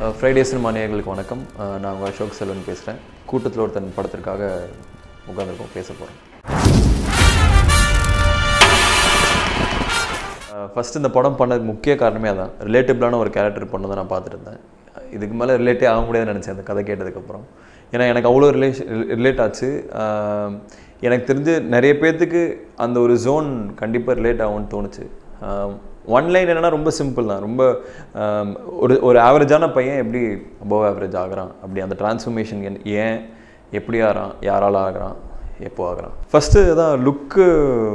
Friday cinema நேயர்களுக்கு வணக்கம் அஹ் நான் உங்கள் அசோக் செல்வன் பேசுகிறேன் கூட்டத்தில் ஒருத்தன் படத்திற்காக உட்காந்துருக்கோம் பேச போகிறோம் ஃபஸ்ட்டு இந்த படம் பண்ணதுக்கு முக்கிய காரணமே அதான் ரிலேட்டிபிளான ஒரு கேரக்டர் பண்ணதை நான் பார்த்துட்டு இருந்தேன் இதுக்கு மேலே ரிலேட்டே ஆக முடியாதுன்னு நினச்சேன் அந்த கதை கேட்டதுக்கப்புறம் ஏன்னா எனக்கு அவ்வளோ ரிலேஷன் ரிலேட் ஆச்சு அஹ் எனக்கு தெரிஞ்சு நிறைய பேர்த்துக்கு அந்த ஒரு ஜோன் கண்டிப்பாக ரிலேட் ஆகும்னு தோணுச்சு ஒன் லைன் என்னன்னா ரொம்ப சிம்பிள் தான் ரொம்ப ஆம், ஒரு ஒரு ஆவரேஜான பையன் எப்படி அபவ் ஆவரேஜ் ஆகுறான் அப்படி அந்த டிரான்ஸ்ஃபர்மேஷன் ஏன் எப்படி ஆகிறான் யாரால் ஆகுறான் எப்போ ஆகுறான் ஃபஸ்ட்டு தான் லுக்கு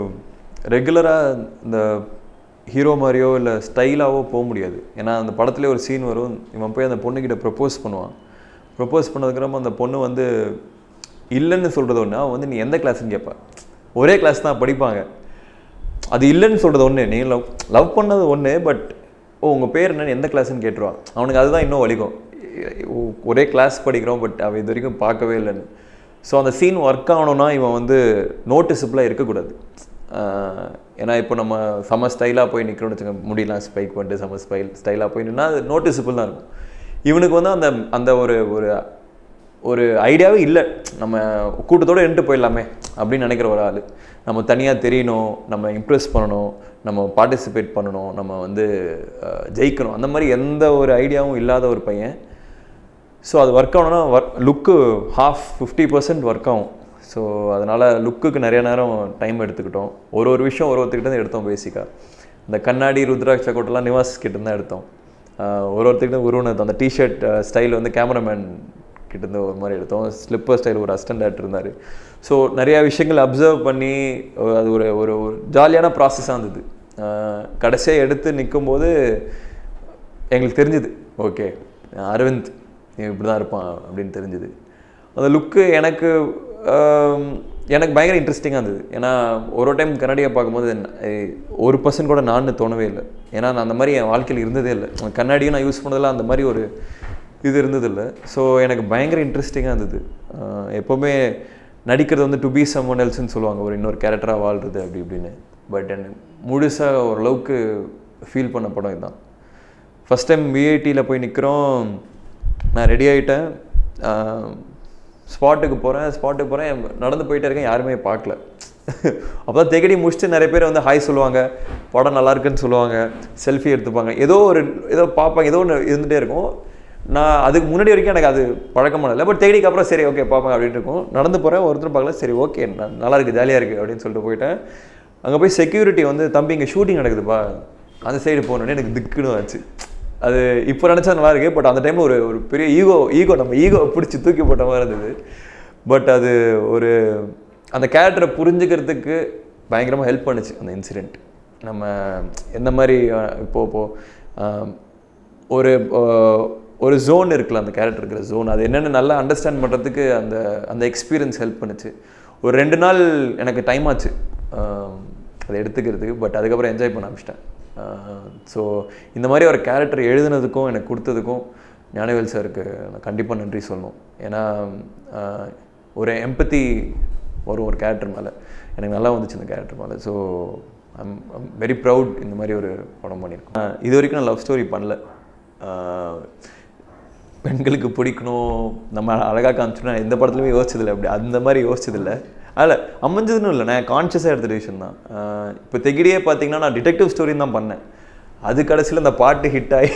ரெகுலராக இந்த ஹீரோ மாதிரியோ இல்லை ஸ்டைலாவோ போக முடியாது ஏன்னா அந்த படத்துலேயே ஒரு சீன் வரும் இவன் போய் அந்த பொண்ணுக்கிட்ட ப்ரப்போஸ் பண்ணுவான் ப்ரப்போஸ் பண்ணதுக்கப்புறம் அந்த பொண்ணு வந்து இல்லைன்னு சொல்கிறது ஒன்று அவன் வந்து நீ எந்த கிளாஸ்ன்னு கேட்பா ஒரே கிளாஸ் தான் படிப்பாங்க அது இல்லைன்னு சொல்கிறது ஒன்று நீ லவ் லவ் பண்ணது ஒன்று பட் ஓ உங்கள் பேர் என்னன்னு எந்த கிளாஸ்ன்னு கேட்டுருவான் அவனுக்கு அதுதான் இன்னும் வலிக்கும் ஒ- ஒரே கிளாஸ் படிக்கிறோம் பட் அவன் இது வரைக்கும் பார்க்கவே இல்லைன்னு ஸோ அந்த சீன் ஒர்க் ஆகணும்னா இவன் வந்து நோட்டிசபிளாக இருக்கக்கூடாது ஆஹ் ஏன்னா இப்போ நம்ம செம ஸ்டைலாக போய் நிற்கிறோம்னு வச்சுக்கோங்க முடியலாம் ஸ்பைக் பண்ணிட்டு செம ஸ்டைல் ஸ்டைலாக போய் நின்னா அது நோட்டிசபிள் தான் இருக்கும் இவனுக்கு வந்து அந்த அந்த ஒரு ஒரு ஒரு ஐடியாவே இல்லை நம்ம கூட்டத்தோடு என்ட்டு போயிடலாமே அப்படின்னு நினைக்கிற ஒரு ஆள் நம்ம தனியாக தெரியணும் நம்ம இம்ப்ரெஸ் பண்ணணும் நம்ம பார்ட்டிசிபேட் பண்ணணும் நம்ம வந்து அஹ், ஜெயிக்கணும் அந்த மாதிரி எந்த ஒரு ஐடியாவும் இல்லாத ஒரு பையன் ஸோ அது ஒர்க் ஆகணும்னா work look half fifty percent work ஆகும் ஸோ அதனால் லுக்குக்கு நிறைய நேரம் டைம் எடுத்துக்கிட்டோம் ஒரு ஒரு விஷயம் ஒரு ஒருத்தர்கிட்ட தான் எடுத்தோம் பேசிக்காக இந்த கண்ணாடி ருத்ராட்ச கோட்டெல்லாம் நிவாஸ் கிட்ட தான் எடுத்தோம் ஆஹ் ஒரு ஒருத்தர்கிட்ட உருவனது அந்த டிஷர்ட் ஸ்டைல் வந்து கேமராமேன் கிட்டேருந்து ஒரு மாதிரி எடுத்தோம் ஸ்லிப்பர் ஸ்டைல் ஒரு அசிஸ்டன்ட் ஆக்டர் இருந்தார் ஸோ நிறையா விஷயங்கள் அப்சர்வ் பண்ணி ஒரு- அது ஒரு ஒரு ஒரு ஜாலியான ப்ராசஸாக இருந்தது கடைசியாக எடுத்து நிற்கும்போது எங்களுக்கு தெரிஞ்சுது ஓகே அரவிந்த் இவன் இப்படி தான் இருப்பான் அப்படின்னு தெரிஞ்சுது அந்த லுக்கு எனக்கு ஆம், எனக்கு பயங்கர இன்ட்ரெஸ்டிங்காக இருந்தது ஏன்னா ஒரு ஒரு டைம் கண்ணாடியை பார்க்கும்போது ந- ஏய், ஒரு பர்சன்ட் கூட நான் தோணவே இல்லை ஏன்னா நான் அந்த மாதிரி என் வாழ்க்கையில் இருந்ததே இல்லை கண்ணாடியும் நான் யூஸ் பண்ணதில் அந்த மாதிரி ஒரு இது இருந்ததில்லை ஸோ எனக்கு பயங்கர இன்ட்ரெஸ்டிங்காக இருந்தது ஆஹ், எப்போவுமே நடிக்கிறது வந்து டு பி சம்மன் எல்ஸ்னு சொல்லுவாங்க ஒரு இன்னொரு கேரக்டராக வாழ்றது அப்படி இப்படின்னு பட் எனக்கு முழுசாக ஓரளவுக்கு ஃபீல் பண்ண படம் இதுதான் ஃபஸ்ட் டைம் விஐடியில் போய் நிற்கிறோம் நான் ரெடி ஆகிட்டேன் ஸ்பாட்டுக்கு போகிறேன் ஸ்பாட்டுக்கு போகிறேன் நடந்து போயிட்டே இருக்கேன் யாருமே பார்க்கல அப்போ தான் தேக்கடி முடிச்சுட்டு நிறைய பேர் வந்து ஹாய் சொல்லுவாங்க படம் நல்லா இருக்குன்னு சொல்லுவாங்க செல்ஃபி எடுத்துப்பாங்க ஏதோ ஒரு ஏதோ பார்ப்பாங்க ஏதோ ஒன்று இருந்துகிட்டே இருக்கும் நான் அதுக்கு முன்னாடி வரைக்கும் எனக்கு அது பழக்கமான இல்லை பட் தேடிக்கு அப்புறம் சரி ஓகே பார்ப்பேன் அப்படின்ட்டு இருக்கும் நடந்து போகிறேன் ஒருத்தர் பார்க்கல சரி ஓகே நல்லா இருக்குது ஜாலியாக இருக்குது அப்படின்னு சொல்லிட்டு போயிட்டேன் அங்கே போய் செக்யூரிட்டி வந்து தம்பி இங்கே ஷூட்டிங் நடக்குதுப்பா அந்த சைடு போனோடனே எனக்கு திக்குன்னு ஆச்சு அது இப்போ நினச்சா நல்லா இருக்கு பட் அந்த டைமில் ஒரு ஒரு பெரிய ஈகோ ஈகோ நம்ம ஈகோ பிடிச்சி தூக்கி போட்ட மாதிரி இருந்தது பட் அது ஒரு அந்த கேரக்டரை புரிஞ்சுக்கிறதுக்கு பயங்கரமாக ஹெல்ப் பண்ணுச்சு அந்த இன்சிடெண்ட் நம்ம எந்த மாதிரி அஹ், இப்போ இப்போ அஹ், ஒரு அஹ், ஒரு ஜோன் இருக்குல்ல அந்த கேரக்டர் இருக்கிற ஜோன் அது என்னென்னு நல்லா அண்டர்ஸ்டாண்ட் பண்ணுறதுக்கு அந்த அந்த எக்ஸ்பீரியன்ஸ் ஹெல்ப் பண்ணுச்சு ஒரு ரெண்டு நாள் எனக்கு டைம் ஆச்சு அஹ், அதை எடுத்துக்கிறதுக்கு பட் அதுக்கப்புறம் என்ஜாய் பண்ண ஆரம்பிச்சிட்டேன் ஸோ இந்த மாதிரி ஒரு கேரக்டர் எழுதுனதுக்கும் எனக்கு கொடுத்ததுக்கும் ஞானவேல் சாருக்கு நான் கண்டிப்பாக நன்றி சொல்லணும் ஏன்னா அஹ், ஒரு எம்பத்தி வரும் ஒரு கேரக்டர் மேலே எனக்கு நல்லா வந்துச்சு இந்த கேரக்டர் மேலே so I'm I'm very proud இந்த மாதிரி ஒரு படம் பண்ணியிருக்கோம் அஹ், இது வரைக்கும் நான் லவ் ஸ்டோரி பண்ணல அஹ், பெண்களுக்கு பிடிக்கணும் நம்ம அழகாக காமிச்சோம்னா எந்த படத்துலையுமே யோசிச்சதில்லை அப்படி அந்த மாதிரி யோசிச்சதில்லை அதில் அமைஞ்சதுன்னு இல்லை நான் கான்ஷியஸாக எடுத்த டிசிஷன் தான் ஆஹ் இப்போ தெகிடியே பார்த்தீங்கன்னா நான் டிடெக்டிவ் ஸ்டோரின்னு தான் பண்ணேன் அது கடைசியில் அந்த பாட்டு ஹிட் ஆகி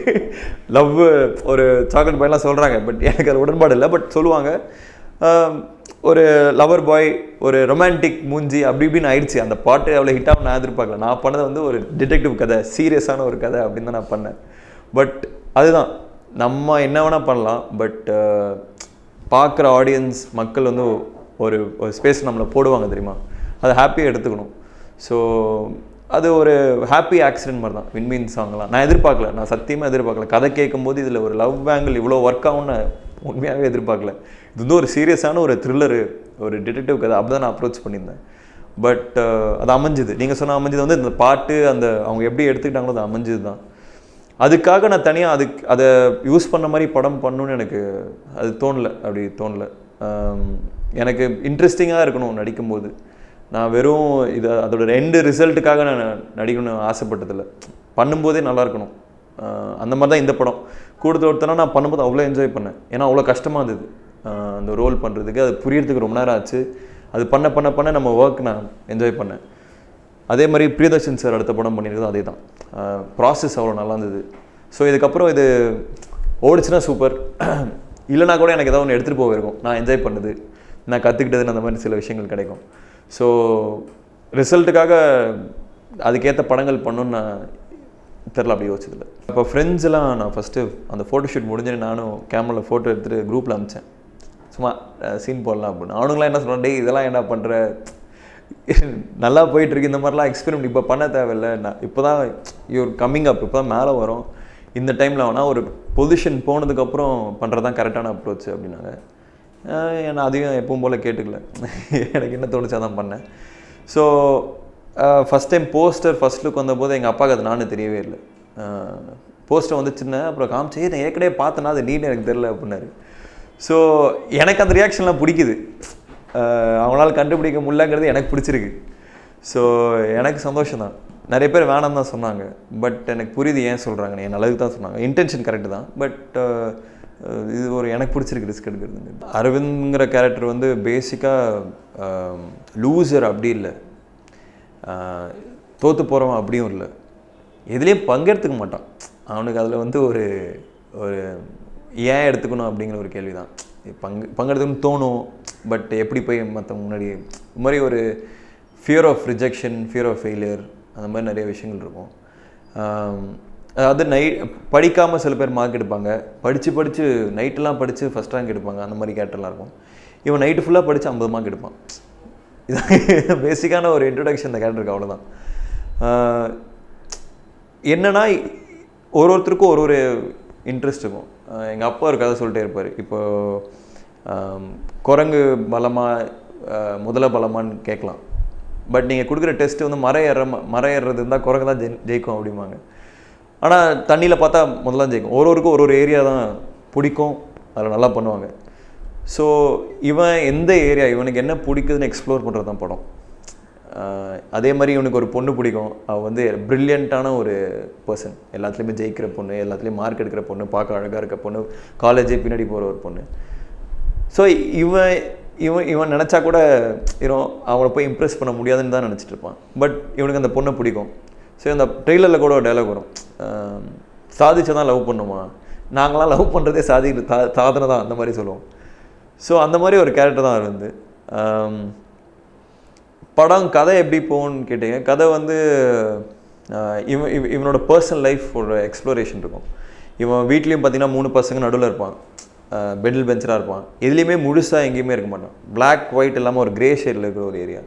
லவ் ஒரு சாக்லேட் பாய்லாம் சொல்கிறாங்க பட் எனக்கு அது உடன்பாடு இல்லை பட் சொல்லுவாங்க ஆஹ் ஒரு லவர் பாய் ஒரு ரொமான்டிக் மூஞ்சி அப்படி இப்படின்னு ஆயிடுச்சு அந்த பாட்டு அவ்வளோ ஹிட்டாக நான் எதிர்பார்க்கல நான் பண்ணது வந்து ஒரு டிடெக்டிவ் கதை சீரியஸான ஒரு கதை அப்படின்னு தான் நான் பண்ணேன் பட் அதுதான் நம்ம என்ன வேணால் பண்ணலாம் பட் பார்க்குற ஆடியன்ஸ் மக்கள் வந்து ஒரு ஒரு ஸ்பேஸ் நம்மளை போடுவாங்க தெரியுமா அதை ஹாப்பியாக எடுத்துக்கணும் ஸோ அது ஒரு ஹாப்பி ஆக்சிடென்ட் மாதிரி தான் விண்மீன் சாங்லாம் நான் எதிர்பார்க்கல நான் சத்தியமாக எதிர்பார்க்கல கதை கேட்கும்போது இதில் ஒரு லவ் ஆங்கிள் இவ்வளோ ஒர்க் ஆகும்னு உண்மையாகவே எதிர்பார்க்கல இது வந்து ஒரு சீரியஸான ஒரு த்ரில்லரு ஒரு டிடெக்டிவ் கதை அப்படி தான் நான் அப்ரோச் பண்ணியிருந்தேன் பட் அது அமைஞ்சுது நீங்கள் சொன்ன அமைஞ்சது வந்து இந்த பாட்டு அந்த அவங்க எப்படி எடுத்துக்கிட்டாங்களோ அது அமைஞ்சது தான் அதுக்காக நான் தனியாக அதுக்கு அதை யூஸ் பண்ண மாதிரி படம் பண்ணணும்னு எனக்கு அது தோணல அப்படி தோணல ஆம், எனக்கு இன்ட்ரெஸ்டிங்காக இருக்கணும் நடிக்கும்போது நான் வெறும் இதை அதோட ரெண்டு ரிசல்ட்டுக்காக நான் நடிக்கணும்னு ஆசைப்பட்டதில்லை பண்ணும்போதே நல்லா இருக்கணும் ஆஹ் அந்த மாதிரி தான் இந்த படம் கூடுதல் ஒருத்தனா நான் பண்ணும்போது அவ்வளோ என்ஜாய் பண்ணேன் ஏன்னா அவ்வளோ கஷ்டமாக இருந்தது ஆஹ் அந்த ரோல் பண்ணுறதுக்கு அது புரியறதுக்கு ரொம்ப நேரம் ஆச்சு அது பண்ண பண்ண பண்ண நம்ம ஒர்க் நான் என்ஜாய் பண்ணேன் அதே மாதிரி பிரியதர்ஷன் சார் அடுத்த படம் பண்ணியிருக்கோம் அதே தான் ப்ராசஸ் அவ்வளோ நல்லா இருந்தது ஸோ இதுக்கப்புறம் இது ஓடிச்சுன்னா சூப்பர் இல்லைனா கூட எனக்கு ஏதாவது ஒன்று எடுத்துகிட்டு போயிருக்கும் நான் என்ஜாய் பண்ணது நான் கற்றுக்கிட்டதுன்னு அந்த மாதிரி சில விஷயங்கள் கிடைக்கும் ஸோ ரிசல்ட்டுக்காக அதுக்கேற்ற படங்கள் பண்ணணும்னு நான் தெரில அப்படி யோசிச்சதில்ல இப்போ ஃப்ரெண்ட்ஸ்லாம் நான் ஃபஸ்ட்டு அந்த ஃபோட்டோஷூட் முடிஞ்சு நானும் கேமராவில் ஃபோட்டோ எடுத்துகிட்டு குரூப்பில் அனுப்பிச்சேன் சும்மா சீன் போடலாம் அப்படின்னு அவனுங்களாம் என்ன சொல்கிறான் டேய் இதெல்லாம் என்ன பண்ணுற நல்லா போயிட்டு இருக்கு இந்த மாதிரிலாம் எக்ஸ்பெரிமெண்ட் இப்போ பண்ண தேவையில்ல நான் இப்போ தான் யூர் கம்மிங் அப் இப்போ தான் மேலே வரும் இந்த டைமில் வேணால் ஒரு பொசிஷன் போனதுக்கப்புறம் பண்ணுறது தான் கரெக்டான அப்ரோச் அப்படின்னாங்க ஆஹ் நான் அதையும் எப்பவும் போல் கேட்டுக்கல எனக்கு என்ன தோணுச்சா தான் பண்ணேன் so first time poster first look வந்தபோது எங்கள் அப்பாவுக்கு அது நானும் தெரியவே இல்லை போஸ்டர் வந்துச்சுன்னு அப்புறம் காமிச்சு "ஏய், நான் ஏற்கனவே பார்த்தேன்னா அது நீன்னு எனக்கு தெரில அப்படின்னாரு ஸோ எனக்கு அந்த ரியாக்ஷன்லாம் பிடிக்குது ஆஹ் அவங்களால கண்டுபிடிக்க முடியலங்கிறது எனக்கு பிடிச்சிருக்கு ஸோ எனக்கு சந்தோஷம் தான் நிறைய பேர் வேணாம் தான் சொன்னாங்க பட் எனக்கு புரியுது ஏன் சொல்கிறாங்க என் நல்லதுக்கு தான் சொன்னாங்க இன்டென்ஷன் கரெக்டு தான் பட் இது ஒரு எனக்கு பிடிச்சிருக்கு ரிஸ்க் எடுக்கிறது அரவிந்த்ங்கிற கேரக்டர் வந்து பேசிக்காக லூசர் அப்படி இல்லை தோற்று போகிறவன் அப்படியும் இல்லை எதுலேயும் பங்கெடுத்துக்க மாட்டான் அவனுக்கு அதில் வந்து ஒரு ஒரு ஏன் எடுத்துக்கணும் அப்படிங்கிற ஒரு கேள்வி தான் பங்கு பங்கெடுத்துக்கணும்னு தோணும் பட் எப்படி போய் மற்றவங்க முன்னாடி இது மாதிரி ஒரு fear of rejection fear of failure அந்த மாதிரி நிறைய விஷயங்கள் இருக்கும் ஆம், அதாவது நை படிக்காமல் சில பேர் மார்க் எடுப்பாங்க படித்து படித்து நைட்டெல்லாம் படித்து ஃபஸ்ட் ரேங்க் எடுப்பாங்க அந்த மாதிரி கேரக்டர்லாம் இருக்கும் இவன் நைட்டு ஃபுல்லாக படித்து ஐம்பது மார்க் எடுப்பான் இதான் பேசிக்கான ஒரு இன்ட்ரடக்ஷன் இந்த கேரக்டருக்கு அவ்வளோதான் ஆஹ் என்னன்னா ஒரு ஒருத்தருக்கும் ஒரு ஒரு இன்ட்ரெஸ்ட் இருக்கும் எங்கள் அப்பா ஒரு கதை சொல்லிட்டே இருப்பார் இப்போ ஆம், குரங்கு பலமாக முதல பலமான்னு கேட்கலாம் பட் நீங்கள் கொடுக்குற டெஸ்ட் வந்து மரம் ஏற மரம் ஏறுறது இருந்தால் குரங்கு தான் ஜெய் ஜெயிக்கும் அப்படிம்பாங்க ஆனால் தண்ணியில் பார்த்தா முதல்ல தான் ஜெயிக்கும் ஒரு ஒருக்கும் ஒரு ஒரு ஏரியா தான் பிடிக்கும் அதில் நல்லா பண்ணுவாங்க ஸோ இவன் எந்த ஏரியா இவனுக்கு என்ன பிடிக்குதுன்னு எக்ஸ்ப்ளோர் பண்ணுறது தான் படம் ஆஹ் அதே மாதிரி இவனுக்கு ஒரு பொண்ணு பிடிக்கும் அவள் வந்து ப்ரில்லியண்ட்டான ஒரு பர்சன் எல்லாத்துலேயுமே ஜெயிக்கிற பொண்ணு எல்லாத்துலேயும் மார்க் எடுக்கிற பொண்ணு பார்க்க அழகாக இருக்க பொண்ணு காலேஜே பின்னாடி போகிற ஒரு பொண்ணு ஸோ இவன் இவன் இவன் நினச்சா கூட இவன் அவனை போய் இம்ப்ரெஸ் பண்ண முடியாதுன்னு தான் நினச்சிட்டு இருப்பான் பட் இவனுக்கு அந்த பொண்ணை பிடிக்கும் ஸோ அந்த ட்ரெய்லரில் கூட ஒரு டைலாக் வரும் சாதிச்சா தான் லவ் பண்ணுமா நாங்களாம் லவ் பண்ணுறதே சாதி சா சாதனை தான் அந்த மாதிரி சொல்லுவோம் ஸோ அந்த மாதிரி ஒரு கேரக்டர் தான் அவர் வந்து ஆம், படம் கதை எப்படி போகும்னு கேட்டீங்க கதை வந்து ஆஹ் இவன் இவ- இவனோட பர்சனல் லைஃப் ஒரு எக்ஸ்ப்ளோரேஷன் இருக்கும் இவன் வீட்லேயும் பார்த்தீங்கன்னா மூணு பசங்க நடுவில் இருப்பான் பெட்டில் பெஞ்சராக இருப்பான் எதுலேயுமே முழுசாக எங்கேயுமே இருக்க மாட்டான் Black ஒயிட் இல்லாமல் ஒரு கிரே ஷேடில் இருக்கிற ஒரு ஏரியா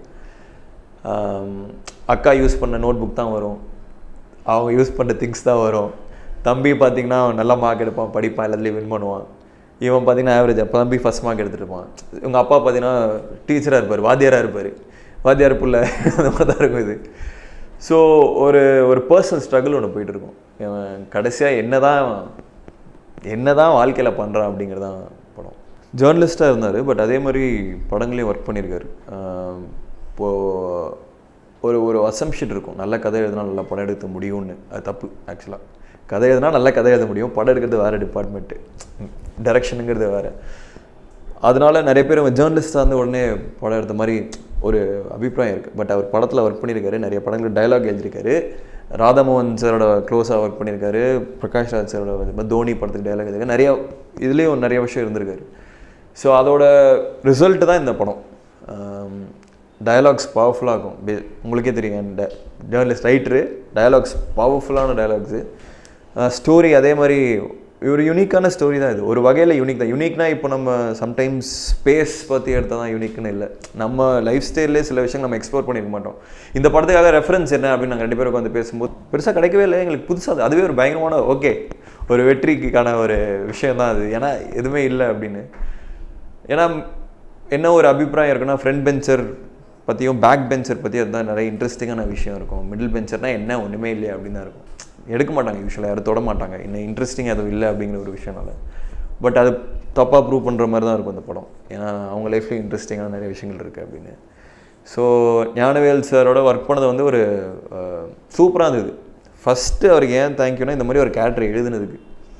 அக்கா யூஸ் பண்ண நோட் புக் தான் வரும் அவங்க யூஸ் பண்ண திங்ஸ் தான் வரும் தம்பி பார்த்தீங்கன்னா அவன் நல்ல மார்க் எடுப்பான் படிப்பான் எல்லாத்துலேயும் வின் பண்ணுவான் இவன் பார்த்தீங்கன்னா ஆவரேஜ் அப்போ தம்பி ஃபஸ்ட் மார்க் எடுத்துட்டு இருப்பான் இவங்க அப்பா பார்த்தீங்கன்னா டீச்சராக இருப்பார் வாத்தியாராக இருப்பார் வாத்தியார் புள்ள அந்த மாதிரி தான் இருக்கும் இது ஸோ ஒரு ஒரு பர்சனல் ஸ்ட்ரகிள் ஒன்று போயிட்டு இருக்கும் இவன் கடைசியாக என்ன தான் என்ன தான் வாழ்க்கையில் பண்ணுறான் அப்படிங்கிறதான் படம் ஜேர்னலிஸ்ட்டாக இருந்தார் பட் அதே மாதிரி படங்களையும் ஒர்க் பண்ணியிருக்காரு ஆஹ் இப்போ ஒரு ஒரு அசம்ஷன் இருக்கும் நல்ல கதை எழுதினா நல்ல படம் எடுக்க முடியும்னு அது தப்பு ஆக்சுவலாக கதை எழுதினா நல்ல கதை எழுத முடியும் படம் எடுக்கிறது வேறு டிபார்ட்மெண்ட்டு டைரக்ஷனுங்கிறது வேறு அதனால நிறைய பேர் அவன் ஜேர்னலிஸ்டாக இருந்து உடனே படம் எடுத்த மாதிரி ஒரு அபிப்பிராயம் இருக்குது பட் அவர் படத்தில் ஒர்க் பண்ணியிருக்காரு நிறைய படங்கள் டயலாக் எழுதியிருக்காரு ராதாமோகன் சாரோட க்ளோஸாக ஒர்க் பண்ணியிருக்காரு பிரகாஷ் ராஜ் சாரோட வந்து தோனி படத்துக்கு டயலாக் எழுதியிருக்காரு நிறைய இதுலேயும் நிறைய விஷயம் இருந்திருக்காரு ஸோ அதோட ரிசல்ட் தான் இந்த படம் டயலாக்ஸ் பவர்ஃபுல்லாக இருக்கும் பே- உங்களுக்கே தெரியும் ஜேர்னலிஸ்ட் ரைட்டரு டயலாக்ஸ் பவர்ஃபுல்லான டயலாக்ஸு ஸ்டோரி அதே மாதிரி ஒரு யூனிக்கான ஸ்டோரி தான் இது ஒரு வகையில் யூனிக் தான் யூனிக்னா இப்போ நம்ம சம்டைம்ஸ் ஸ்பேஸ் பற்றி எடுத்தால் தான் யூனிக்னு இல்லை நம்ம லைஃப் ஸ்டைல்லே சில விஷயங்கள் நம்ம எக்ஸ்ப்ளோர் பண்ணியிருக்க மாட்டோம் இந்த படத்துக்காக ரெஃபரன்ஸ் என்ன அப்படின்னு நாங்கள் ரெண்டு பேரும் உட்காந்து பேசும்போது பெருசாக கிடைக்கவே இல்லை எங்களுக்கு புதுசாக அதுவே ஒரு பயங்கரமான ஓகே ஒரு வெற்றிக்கான ஒரு விஷயம் தான் அது ஏன்னா எதுவுமே இல்லை அப்படின்னு ஏன்னா என்ன ஒரு அபிப்பிராயம் இருக்குன்னா ஃப்ரண்ட் பெஞ்சர் பற்றியும் பேக் பெஞ்சர் பற்றி அதுதான் நிறைய இன்ட்ரெஸ்டிங்கான விஷயம் இருக்கும் மிடில் பெஞ்சர்னா என்ன ஒன்றுமே இல்லையா அப்படின்னு தான் இருக்கும் எடுக்க மாட்டாங்க யூஸ்வலாக யாரும் தொட மாட்டாங்க இன்னும் இன்ட்ரெஸ்டிங் அதுவும் இல்லை அப்படிங்கிற ஒரு விஷயம்னால பட் அது தப்பாக ப்ரூவ் பண்ணுற மாதிரி தான் இருக்கும் அந்த படம் ஏன்னா அவங்க லைஃப்லேயும் இன்ட்ரெஸ்டிங்கான நிறைய விஷயங்கள் இருக்குது அப்படின்னு ஸோ ஞானவேல் சாரோட ஒர்க் பண்ணது வந்து ஒரு சூப்பராக இருந்தது ஃபஸ்ட்டு அவருக்கு ஏன் தேங்க்யூனா இந்த மாதிரி ஒரு கேரக்டர் எழுதுனதுக்கு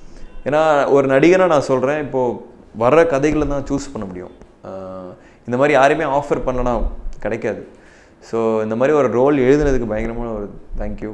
ஏன்னா ஒரு நடிகனாக நான் சொல்கிறேன் இப்போது வர்ற கதைகளை தான் சூஸ் பண்ண முடியும் ஆஹ் இந்த மாதிரி யாரையுமே ஆஃபர் பண்ணலனா கிடைக்காது ஸோ இந்த மாதிரி ஒரு ரோல் எழுதுனதுக்கு பயங்கரமான ஒரு தேங்க்யூ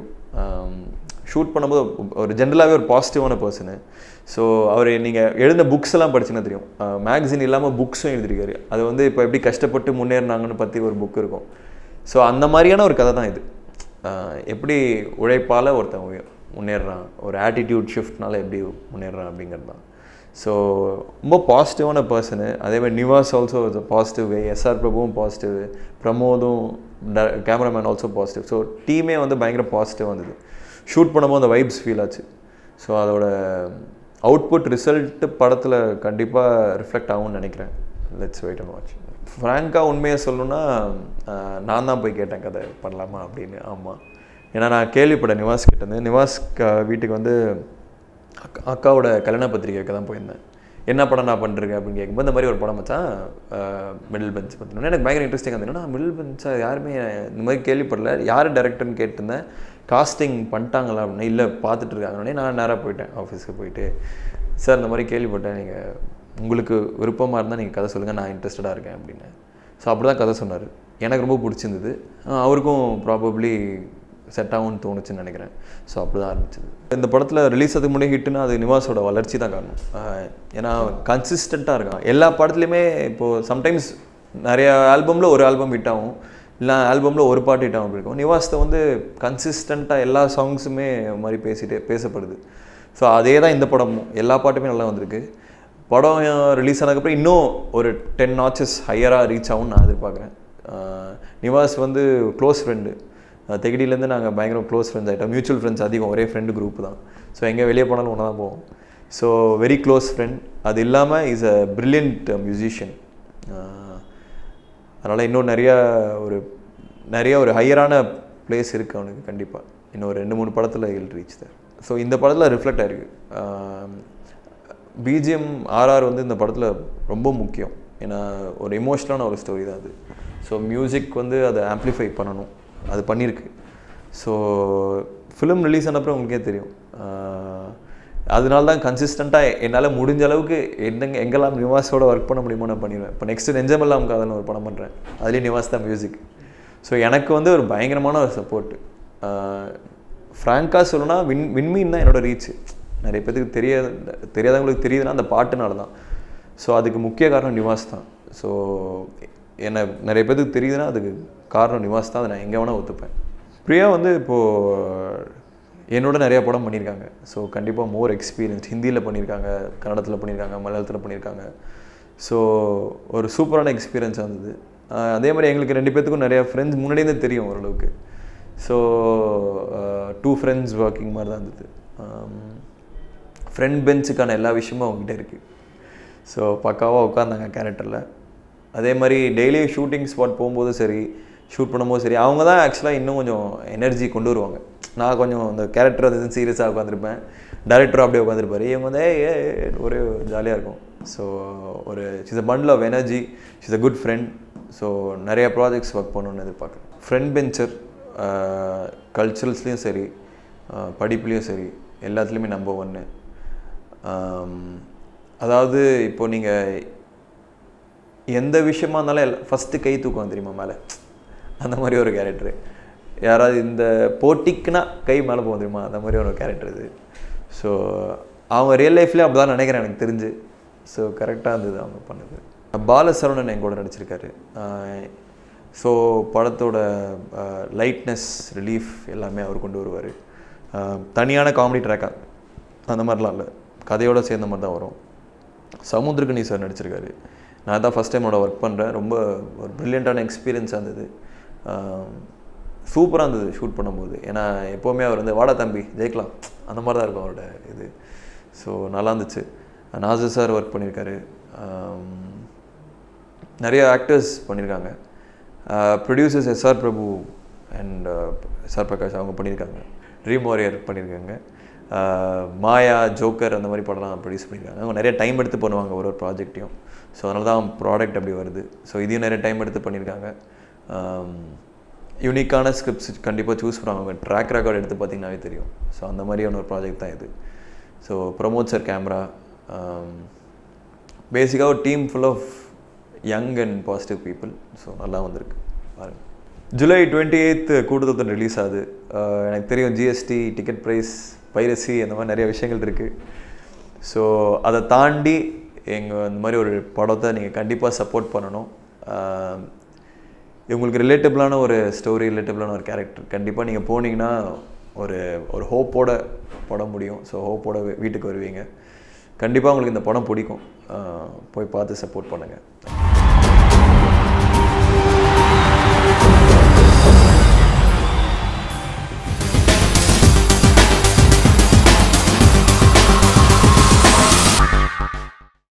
ஷூட் பண்ணும்போது ஒரு ஜென்ரலாகவே ஒரு பாசிட்டிவான பர்சனு ஸோ அவர் நீங்கள் எழுதின புக்ஸ் எல்லாம் படிச்சுன்னா தெரியும் மேக்சின் இல்லாமல் புக்ஸும் எழுதிருக்காரு அது வந்து இப்போ எப்படி கஷ்டப்பட்டு முன்னேறினாங்கன்னு பற்றி ஒரு புக் இருக்கும் ஸோ அந்த மாதிரியான ஒரு கதை தான் இது ஆஹ் எப்படி உழைப்பால் ஒருத்தன் உய- முன்னேறுறான் ஒரு ஆட்டிடியூட் ஷிஃப்ட்னால எப்படி முன்னேறுறான் அப்படிங்கிறது தான் ஸோ ரொம்ப பாசிட்டிவான பர்சனு அதேமாதிரி Nivas also is positive way SR பிரபுவும் பாசிட்டிவ் பிரமோதும் கேமராமேன் ஆல்சோ பாசிட்டிவ் ஸோ டீமே வந்து பயங்கர பாசிட்டிவ் வந்தது ஷூட் பண்ணும்போது அந்த வைப்ஸ் ஃபீல் ஆச்சு ஸோ அதோட அவுட்புட் ரிசல்ட்டு படத்தில் கண்டிப்பாக ரிஃப்ளெக்ட் ஆகும்னு நினைக்கிறேன் லெட்ஸ் வெயிட் அண்ட் வாட்ச் ஃப்ராங்காக உண்மையை சொல்லணும்னா ஆஹ், நான் தான் போய் கேட்டேன் கதை பண்ணலாமா அப்படின்னு ஆமாம் ஏன்னா நான் கேள்விப்பட்டேன் நிவாஸ் கிட்ட இருந்து நிவாஸ் க- வீட்டுக்கு வந்து அக்கா அக்காவோட கல்யாண பத்திரிக்கைக்கு தான் போயிருந்தேன் என்ன படம் நான் பண்ணிருக்கேன் அப்படின்னு கேட்கும்போது இந்த மாதிரி ஒரு படம் மச்சான் மிடில் பெஞ்ச் பற்றினோட எனக்கு பயங்கர இன்ட்ரெஸ்டிங்காக இருந்தது நான் மிடில் பெஞ்சா யாருமே இந்த மாதிரி கேள்விப்படல யார் டேரக்டர்னு கேட்டிருந்தேன் காஸ்டிங் பண்ணிட்டாங்களா அப்படின்னா இல்லை பார்த்துட்டு இருக்காங்கன்னே நான் நேராக போயிட்டேன் ஆஃபீஸ்க்கு போயிட்டு சார் இந்த மாதிரி கேள்விப்பட்டேன் நீங்கள் உங்களுக்கு விருப்பமாக இருந்தால் நீங்கள் கதை சொல்லுங்கள் நான் இன்ட்ரெஸ்டடாக இருக்கேன் அப்படின்னு ஸோ அப்படி தான் கதை சொன்னார் எனக்கு ரொம்ப பிடிச்சிருந்தது அஹ் அவருக்கும் ப்ராபப்ளி செட் ஆகும்னு தோணுச்சுன்னு நினைக்கிறேன் ஸோ அப்படி தான் ஆரம்பிச்சது இந்த படத்தில் ரிலீஸ் அதுக்கு முன்னாடி ஹிட்னா அது நிவாஸோட வளர்ச்சி தான் காரணம் ஆஹ் ஏன்னா கன்சிஸ்டண்ட்டாக இருக்கான் எல்லா படத்துலையுமே இப்போது சம்டைம்ஸ் நிறைய ஆல்பமில் ஒரு ஆல்பம் ஹிட் ஆகும் இல்லை ஆல்பமில் ஒரு பாட்டு ஹிட் ஆகும் அப்படி இருக்கும் நிவாஸத்தை வந்து கன்சிஸ்டண்ட்டாக எல்லா சாங்ஸுமே மாதிரி பேசிட்டு பேசப்படுது ஸோ அதே தான் இந்த படமும் எல்லா பாட்டுமே நல்லா வந்திருக்கு படம் ரிலீஸ் ஆனதுக்கப்புறம் இன்னும் ஒரு டென் நாச்சஸ் ஹையராக ரீச் ஆகும்னு நான் எதிர்பார்க்குறேன் ஆஹ் நிவாஸ் வந்து க்ளோஸ் ஃப்ரெண்டு தெகடியிலேருந்து நாங்கள் பயங்கர க்ளோஸ் ஃப்ரெண்ட்ஸ் ஆகிட்டோம் மியூச்சுவல் ஃப்ரெண்ட்ஸ் அதிகம் ஒரே ஃப்ரெண்டு குரூப் தான் ஸோ எங்கே வெளியே போனாலும் ஒன்றா தான் போவோம் ஸோ வெரி க்ளோஸ் ஃப்ரெண்ட் அது இல்லாமல் இஸ் அ பிரில்லியன்ட் மியூசிஷியன் அதனால் இன்னும் நிறையா ஒரு நிறைய ஒரு ஹையரான பிளேஸ் இருக்குது அவனுக்கு கண்டிப்பாக இன்னும் ஒரு ரெண்டு மூணு படத்தில் இல் ரீச் தர் ஸோ இந்த படத்தில் ரிஃப்ளெக்ட் ஆயிருக்கு பிஜிஎம் ஆர்ஆர் வந்து இந்த படத்தில் ரொம்ப முக்கியம் ஏன்னா ஒரு எமோஷ்னலான ஒரு ஸ்டோரி தான் அது ஸோ மியூசிக் வந்து அதை ஆம்ப்ளிஃபை பண்ணணும் அது பண்ணியிருக்கு ஸோ ஃபிலிம் ரிலீஸ் ஆனப்பறம் உங்களுக்கே தெரியும் ஆஹ் அதனால தான் கன்சிஸ்டண்ட்டாக என்னால் முடிஞ்ச அளவுக்கு என்னங்க எங்கெல்லாம் நிவாஸோட ஒர்க் பண்ண முடியுமோ நான் பண்ணிடுவேன் இப்போ நெக்ஸ்ட்டு நெஞ்சமெல்லாம் காதல்னு ஒரு படம் பண்ணுறேன் அதுலேயும் நிவாஸ் தான் மியூசிக் ஸோ எனக்கு வந்து ஒரு பயங்கரமான ஒரு சப்போர்ட் ஃப்ராங்காக சொல்லணும்னா வின் விண்மீன் தான் என்னோட ரீச் நிறைய பேத்துக்கு தெரியாத தெரியாதவங்களுக்கு தெரியுதுன்னா அந்த பாட்டுனால தான் ஸோ அதுக்கு முக்கிய காரணம் நிவாஸ் தான் ஸோ என்ன நிறைய பேத்துக்கு தெரியுதுன்னா அதுக்கு காரணம் நிவாஸ் தான் அதை நான் எங்கே வேணால் ஒத்துப்பேன் பிரியா வந்து இப்போது என்னோட நிறைய படம் பண்ணியிருக்காங்க ஸோ கண்டிப்பாக மோர் எக்ஸ்பீரியன்ஸ் ஹிந்தியில் பண்ணியிருக்காங்க கன்னடத்தில் பண்ணியிருக்காங்க மலையாளத்தில் பண்ணியிருக்காங்க ஸோ ஒரு சூப்பரான எக்ஸ்பீரியன்ஸாக இருந்தது ஆஹ் அதே மாதிரி எங்களுக்கு ரெண்டு பேத்துக்கும் நிறையா ஃப்ரெண்ட்ஸ் முன்னாடியே தெரியும் ஓரளவுக்கு ஸோ டூ ஃப்ரெண்ட்ஸ் ஒர்க்கிங் மாதிரி தான் இருந்தது ஃப்ரெண்ட் பெஞ்சுக்கான எல்லா விஷயமும் அவங்ககிட்ட இருக்குது ஸோ பக்காவாக உட்காந்தாங்க கேரக்டரில் அதே மாதிரி டெய்லி ஷூட்டிங் ஸ்பாட் போகும்போது சரி ஷூட் பண்ணும்போது சரி அவங்க தான் ஆக்சுவலாக இன்னும் கொஞ்சம் எனர்ஜி கொண்டு வருவாங்க நான் கொஞ்சம் அந்த கேரக்டர் வந்து சீரியஸாக உட்காந்துருப்பேன் டேரக்டரும் அப்படியே உட்காந்துருப்பாரு இவங்க வந்து ஏய், ஏய், ஏய், ஒரே ஜாலியாக இருக்கும் ஸோ ஒரு is a bundle of energy is a good friend so நிறைய ப்ராஜெக்ட்ஸ் ஒர்க் பண்ணணும்னு எதிர்பார்க்குறேன் ஃப்ரெண்ட் பெஞ்சர் கல்ச்சுரல்ஸ்லேயும் சரி ஆஹ் படிப்புலேயும் சரி எல்லாத்துலேயுமே நம்பர் ஒன்று அதாவது இப்போ நீங்கள் எந்த விஷயமா இருந்தாலும் ஃபஸ்ட்டு கை தூக்கம் தெரியுமா மேலே அந்த மாதிரி ஒரு கேரக்டரு யாராவது இந்த போட்டிக்குனா கை மேலே போகும் தெரியுமா அந்த மாதிரி ஒரு கேரக்டர் இது ஸோ அவங்க ரியல் லைஃப்லேயே அப்படி தான் நினைக்கிறேன் எனக்கு தெரிஞ்சு ஸோ கரெக்டாக இருந்தது அவங்க பண்ணது பாலசரவணன் என் கூட நடிச்சிருக்காரு ஸோ படத்தோட லைட்னஸ் ரிலீஃப் எல்லாமே அவர் கொண்டு வருவார் தனியான காமெடி ட்ராக்காக அந்த மாதிரிலாம் இல்லை கதையோடு சேர்ந்த மாதிரி தான் வரும் சமுத்திரகனி சார் நடிச்சிருக்காரு நான் தான் ஃபஸ்ட் டைமோட ஒர்க் பண்ணுறேன் ரொம்ப ஒரு ப்ரில்லியண்ட்டான எக்ஸ்பீரியன்ஸாக இருந்தது சூப்பராக இருந்தது ஷூட் பண்ணும்போது ஏன்னா எப்போவுமே அவர் வந்து வாடா தம்பி ஜெயிக்கலாம் அந்த மாதிரி தான் இருக்கும் அவரோட இது ஸோ நல்லா இருந்துச்சு நாசர் சார் ஒர்க் பண்ணியிருக்காரு ஆம், நிறைய ஆக்டர்ஸ் பண்ணியிருக்காங்க producers SR Prabhu and SR Prakash அவங்க பண்ணியிருக்காங்க ட்ரீம் வாரியர் பண்ணியிருக்காங்க ஆஹ் மாயா ஜோக்கர் அந்த மாதிரி படம்லாம் ப்ரொடியூஸ் பண்ணியிருக்காங்க அவங்க நிறைய டைம் எடுத்து பண்ணுவாங்க ஒரு ஒரு ப்ராஜெக்ட்டையும் ஸோ அதனால தான் ப்ராடக்ட் அப்படி வருது ஸோ இதையும் நிறைய டைம் எடுத்து பண்ணியிருக்காங்க யூனிக்கான ஸ்கிரிப்ட்ஸ் கண்டிப்பாக சூஸ் பண்ணுவாங்க அவங்க ட்ராக் ரெக்கார்ட் எடுத்து பார்த்தீங்கன்னாவே தெரியும் ஸோ அந்த மாதிரியான ஒரு ப்ராஜெக்ட் தான் இது ஸோ ப்ரொமோட்ஸர் கேமரா பேசிக்காக ஒரு team full of young and positive people so நல்லா வந்திருக்கு பாருங்க ஜூலை டுவெண்ட்டி எயித்து கூட்டத்தொத்தன் ரிலீஸ் ஆகுது ஆஹ் எனக்கு தெரியும் ஜிஎஸ்டி டிக்கெட் ப்ரைஸ் பைரசி அந்த மாதிரி நிறைய விஷயங்கள் இருக்குது ஸோ அதை தாண்டி எங்கள் இந்த மாதிரி ஒரு படத்தை நீங்கள் கண்டிப்பாக சப்போர்ட் பண்ணணும் ஆஹ் உங்களுக்கு ரிலேட்டபிளான ஒரு ஸ்டோரி ரிலேட்டபிளான ஒரு கேரக்டர் கண்டிப்பாக நீங்கள் போனீங்கன்னா ஒரு ஒரு ஹோப்போட படம் முடியும் ஸோ ஹோப்போட வீட்டுக்கு வருவீங்க கண்டிப்பாக உங்களுக்கு இந்த படம் பிடிக்கும் ஆஹ் போய் பார்த்து சப்போர்ட் பண்ணுங்கள்